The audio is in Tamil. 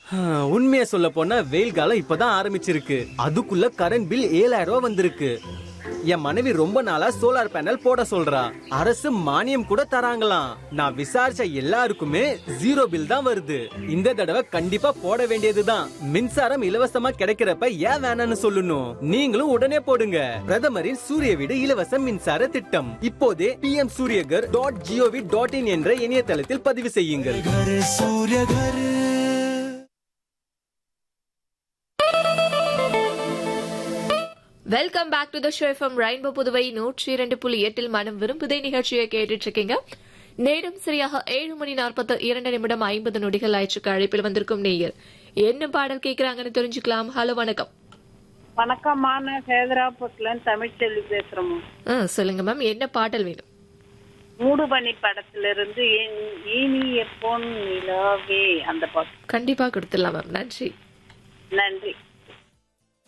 உண்மையை சொல்ல போனா வெயில் காலம் இப்பதான் ஆரம்பிச்சிருக்கு அதுக்குள்ள கரண்ட் பில் ஏழாயிரம் ரூபாய் வந்திருக்கு என் மனைவி ரொம்ப நாளா சோலார் பேனல் போட சொல்றா அரசு மானியம் கூட தராங்களாம் நான் விசாரிச்ச எல்லாருக்குமே ஜீரோ பில் தான் வருது இந்த தடவை கண்டிப்பா போட வேண்டியதுதான் மின்சாரம் இலவசமா கிடைக்கிறப்ப ஏன் வேணாம்னு சொல்லணும் நீங்களும் உடனே போடுங்க பிரதமரின் சூரிய வீடு இலவச மின்சார திட்டம் இப்போதே P M Suryaghar dot GOV dot in என்ற இணையதளத்தில் பதிவு செய்யுங்கள் घर Surya Ghar welcome back to the show FM rainbow Puduvai நூற்றி இரண்டு புள்ளி எட்டில் மனம் விரும்புதே நிகழ்ச்சியை கேட்டுட்டு இருக்கீங்க நேரம் சரியாக ஏழு மணி நாற்பத்து இரண்டு நிமிடம் ஐம்பது நொடிகள் ஆயிற்றுக்கு அழைப்பில் வந்திருக்கும் நேயர் என்ன பாடல் கேட்கறாங்கன்னு தெரிஞ்சுக்கலாம் ஹலோ வணக்கம் வணக்கம்மா நான் சேதராப்பட்டுல தமிழ்ச்செல்வி பேசுறோம் ஆ, சொல்லுங்க மேம் என்ன பாடல் வேணும் மூடுபனி படத்துல இருந்து என் இனிய பொன் நிலாவே அந்த பாட்டு கண்டிப்பா கொடுத்துடலாம் மேம் நன்றி நன்றி